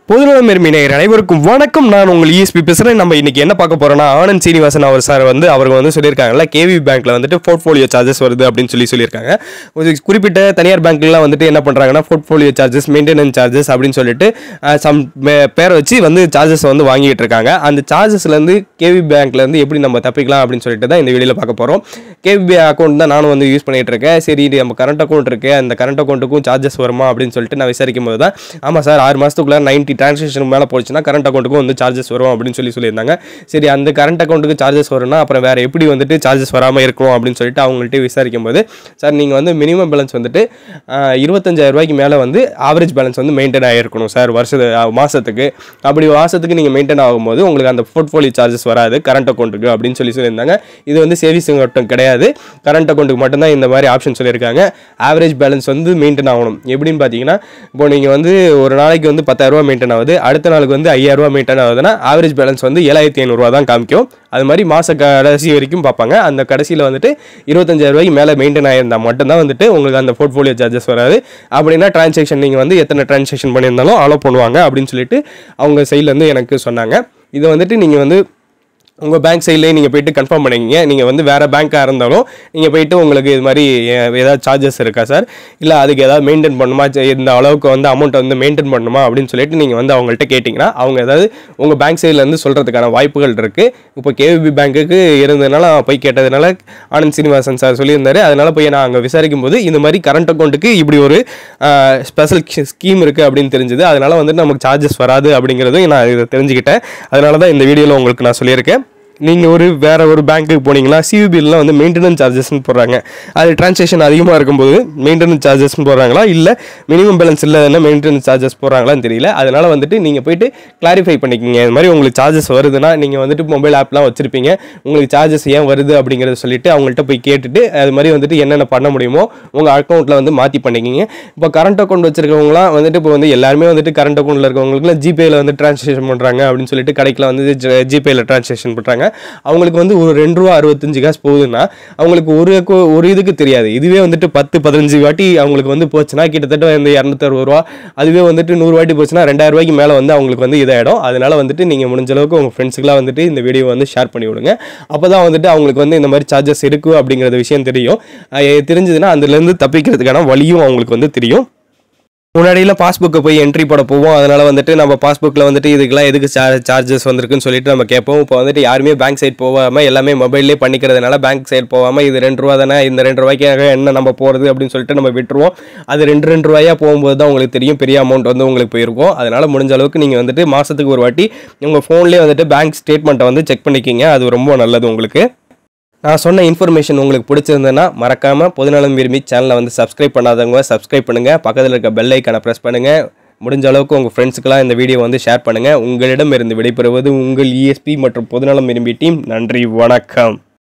பொதுநலம் நேயர் அனைவருக்கும் வணக்கம் நான் உங்கள் இஎஸ்பி பேசுகிறேன் நம்ம இன்னைக்கு என்ன பார்க்க போறோம்னா ஆனந்த் சீனிவாசன் அவர் சார் வந்து அவங்க வந்து சொல்லியிருக்காங்கல்ல கேவி பேங்க்ல வந்துட்டு போர்ட்ஃபோலியோ சார்ஜஸ் வருது அப்படின்னு சொல்லி சொல்லியிருக்காங்க ஒரு குறிப்பிட்ட தனியார் பேங்க்லாம் வந்துட்டு என்ன பண்ணுறாங்கன்னா போர்ட்ஃபோலியோ சார்ஜஸ் மெயின்டெனன்ஸ் சார்ஜஸ் அப்படின்னு சொல்லிட்டு சம் பேரை வச்சு வந்து சார்ஜஸ் வந்து வாங்கிட்டு இருக்காங்க அந்த சார்ஜஸ்லேருந்து கேவி பேங்க்லேருந்து எப்படி நம்ம தப்பிக்கலாம் அப்படின்னு சொல்லிட்டு தான் இந்த வீடியோவில் பார்க்க போகிறோம் கேவி அக்கௌண்ட் தான் நானும் வந்து யூஸ் பண்ணிட்டு இருக்கேன் சரி இது நம்ம கரண்ட் அக்கௌண்ட் இருக்கு அந்த கரண்ட் அக்கௌண்ட்டுக்கும் சார்ஜஸ் வருமா அப்படின்னு சொல்லிட்டு நான் விசாரிக்கும் போது தான் ஆமாம் சார் ஆறு மாதத்துக்குள்ள நைன்ட்டி டிரான்சாக்ஷன் மேலே போச்சுன்னா கரண்ட் அக்கௌண்ட்டுக்கும் வந்து சார்ஜஸ் வரும் அப்படின்னு சொல்லி சொல்லியிருந்தாங்க சரி அந்த கரண்ட் அக்கௌண்ட்டுக்கு சார்ஜஸ் வரும்னா அப்புறம் வேறு எப்படி வந்துட்டு சார்ஜஸ் வராமல் இருக்கும் அப்படின்னு சொல்லிட்டு அவங்கள்ட்ட விசாரிக்கும் போது சார் நீங்கள் வந்து மினிமம் பேலன்ஸ் வந்துட்டு ஆஹ், 25000 ரூபாய்க்கு மேலே வந்து ஆவரேஜ் பேலன்ஸ் வந்து மெயின்டைன் ஆகிருக்கணும் சார் வருஷ மாதத்துக்கு அப்படி மாதத்துக்கு நீங்கள் மெயின்டைன் ஆகும்போது உங்களுக்கு அந்த போர்ட்ஃபோலியோ சார்ஜஸ் வராது கரண்ட் அக்கௌண்ட்டுக்கு அப்படின்னு சொல்லி சொல்லியிருந்தாங்க இது வந்து சேவிங்ஸ் மட்டும் கிடையாது கரண்ட் அக்கௌண்ட்டுக்கு மட்டும்தான் இந்த மாதிரி ஆப்ஷன் சொல்லியிருக்காங்க ஆவரேஜ் பேலன்ஸ் வந்து மெயின்டைன் ஆகணும் எப்படின்னு பார்த்தீங்கன்னா இப்போ நீங்கள் வந்து ஒரு நாளைக்கு வந்து 10000 ரூபாய் மெயின்டைன் ஆகுது அடுத்த நாளுக்கு வந்து 5000 ரூபாய் மெயின்டைன் ஆகுதுன்னா ஆவரேஜ் பேலன்ஸ் வந்து ஏழாயிரத்தி ஐநூறுரூவா தான் காமிக்கும் அது மாதிரி மாத கடைசி வரைக்கும் பார்ப்பாங்க அந்த கடைசியில் வந்துட்டு 25000 ரூபாய்க்கு மேலே மெயின்டைன் ஆயிருந்தால் மட்டும்தான் வந்துட்டு உங்களுக்கு அந்த போர்ட்ஃபோலியோ சார்ஜஸ் வராது அப்படின்னா டிரான்சாக்ஷன் நீங்கள் வந்து எத்தனை டிரான்சாக்ஷன் பண்ணியிருந்தாலும் அலோ பண்ணுவாங்க அப்படின்னு சொல்லிட்டு அவங்க சைட்லேருந்து எனக்கு சொன்னாங்க இதை வந்துட்டு நீங்கள் வந்து உங்கள் பேங்க் சைட்லேயே நீங்கள் போயிட்டு கன்ஃபார்ம் பண்ணிக்கிங்க நீங்கள் வந்து வேறு பேங்க்காக இருந்தாலும் நீங்கள் போயிட்டு உங்களுக்கு இது மாதிரி அஹ், ஏதாவது சார்ஜஸ் இருக்கா சார் இல்லை அதுக்கு ஏதாவது மெயின்டைன் பண்ணுமா சரி, இந்த அளவுக்கு வந்து அமௌண்ட்டை வந்து மெயின்டைன் பண்ணணுமா அப்படின்னு சொல்லிட்டு நீங்கள் வந்து அவங்கள்ட்ட கேட்டிங்கன்னா அவங்க ஏதாவது உங்கள் பேங்க் சைட்லேருந்து சொல்கிறதுக்கான வாய்ப்புகள் இருக்குது இப்போ கேவிபி பேங்க்குக்கு இருந்ததுனால நான் போய் கேட்டதுனால ஆனந்த் சீனிவாசன் சார் சொல்லியிருந்தாரு அதனால போய் நான் அங்கே விசாரிக்கும் போது இந்த மாதிரி கரண்ட் அக்கௌண்ட்டுக்கு இப்படி ஒரு ஸ்பெஷல் ஸ்கீம் இருக்குது அப்படின்னு தெரிஞ்சது அதனால வந்து நமக்கு சார்ஜஸ் வராது அப்படிங்கிறதும் நான் இதை தெரிஞ்சுக்கிட்டேன் அதனால தான் இந்த வீடியோவில் உங்களுக்கு நான் சொல்லியிருக்கேன் நீங்கள் ஒரு வேற ஒரு பேங்க்குக்கு போனீங்கன்னா சியூபிலாம் வந்து மெயின்டெனன்ஸ் சார்ஜஸ்னு போடுறாங்க அது டிரான்சாக்ஷன் அதிகமாக இருக்கும்போது மெயின்டெனன்ஸ் சார்ஜஸ்னு போடுறாங்களா இல்லை மினிமம் பேலன்ஸ் இல்லைன்னா மெயின்டெனன்ஸ் சார்ஜஸ் போடுறாங்களான்னு தெரியல அதனால வந்துட்டு நீங்கள் போயிட்டு கிளாரிஃபை பண்ணிக்கிங்க இது மாதிரி உங்களுக்கு சார்ஜஸ் வருதுன்னா நீங்கள் வந்துட்டு மொபைல் ஆப்லாம் வச்சுருப்பீங்க உங்களுக்கு சார்ஜஸ் ஏன் வருது அப்படிங்கிறத சொல்லிட்டு அவங்கள்ட்ட போய் கேட்டுட்டு அது மாதிரி வந்துட்டு என்னென்ன பண்ண முடியுமோ உங்கள் அக்கௌண்ட்டில் வந்து மாற்றி பண்ணிக்கிங்க இப்போ கரண்ட் அக்கௌண்ட் வச்சிருக்கவங்களாம் வந்துட்டு இப்போ வந்து எல்லாருமே வந்துட்டு கரண்ட் அக்கௌண்ட்டில் இருக்கவங்களுக்குலாம் ஜிபேயில் வந்து டிரான்சாக்ஷன் பண்ணுறாங்க அப்படின்னு சொல்லிட்டு கடைக்கில் வந்து ஜிபேயில் டிரான்சாக்ஷன் பண்ணுறாங்க அவங்களுக்கு வந்து ஒரு ரெண்டு ரூபா அறுபத்தஞ்சு காசு போகுதுன்னா அவங்களுக்கு ஒரு அக்கௌ- ஒரு இதுக்கு தெரியாது இதுவே வந்துட்டு பத்து பதினஞ்சு வாட்டி அவங்களுக்கு வந்து போச்சுன்னா கிட்டத்தட்ட இந்த இரநூத்தறுபது ரூபா அதுவே வந்துட்டு நூறு வாட்டி போச்சுன்னா ரெண்டாயிரம் ரூபாய்க்கு மேலே வந்து அவங்களுக்கு வந்து இதாகிடும் அதனால வந்துட்டு நீங்கள் முடிஞ்ச அளவுக்கு உங்கள் ஃப்ரெண்ட்ஸுக்குலாம் வந்துட்டு இந்த வீடியோ வந்து ஷேர் பண்ணி விடுங்க அப்போ தான் வந்துட்டு அவங்களுக்கு வந்து இந்த மாதிரி சார்ஜஸ் இருக்குது அப்படிங்கிறது விஷயம் தெரியும் அஹ் தெரிஞ்சதுன்னா அதுலேருந்து தப்பிக்கிறதுக்கான வழியும் அவங்களுக்கு வந்து தெரியும் முன்னாடியெல்லாம் பாஸ்புக்கை போய் என்ட்ரி போட போவோம் அதனால வந்துட்டு நம்ம பாஸ்புக்கில் வந்துட்டு இதுக்கெல்லாம் எதுக்கு சார்ஜஸ் வந்திருக்குன்னு சொல்லிட்டு நம்ம கேட்போம் இப்போ வந்துட்டு யாருமே பேங்க் சைட் போகாமல் எல்லாமே மொபைல்லே பண்ணிக்கிறதுனால பேங்க் சைட் போகாமல் இது ரெண்டு ரூபா தானே இந்த ரெண்டு ரூபாய்க்காக என்ன நம்ம போகிறது அப்படின்னு சொல்லிட்டு நம்ம விட்டுருவோம் அது ரெண்டு ரெண்டு ரூபாயா போகும்போது தான் உங்களுக்கு தெரியும் பெரிய அமௌண்ட் வந்து உங்களுக்கு போயிருக்கும் அதனால முடிஞ்ச அளவுக்கு நீங்கள் வந்துட்டு மாதத்துக்கு ஒரு வாட்டி உங்கள் ஃபோன்லேயே வந்துட்டு பேங்க் ஸ்டேட்மெண்ட்டை வந்து செக் பண்ணிக்கிங்க அது ரொம்ப நல்லது உங்களுக்கு நான் சொன்ன இன்ஃபர்மேஷன் உங்களுக்கு பிடிச்சிருந்ததுன்னா மறக்காமல் பொதுநலம் விரும்பி சேனலை வந்து சப்ஸ்கிரைப் பண்ணாதவங்க சப்ஸ்கிரைப் பண்ணுங்கள் பக்கத்தில் இருக்க பெல் ஐக்கானை ப்ரெஸ் பண்ணுங்கள் முடிஞ்ச அளவுக்கு உங்கள் ஃப்ரெண்ட்ஸுக்கெல்லாம் இந்த வீடியோ வந்து ஷேர் பண்ணுங்கள் உங்களிடம் இருந்து விடைபெறுவது உங்கள் இஎஸ்பி மற்றும் பொதுநலம் விரும்பி டீம் நன்றி வணக்கம்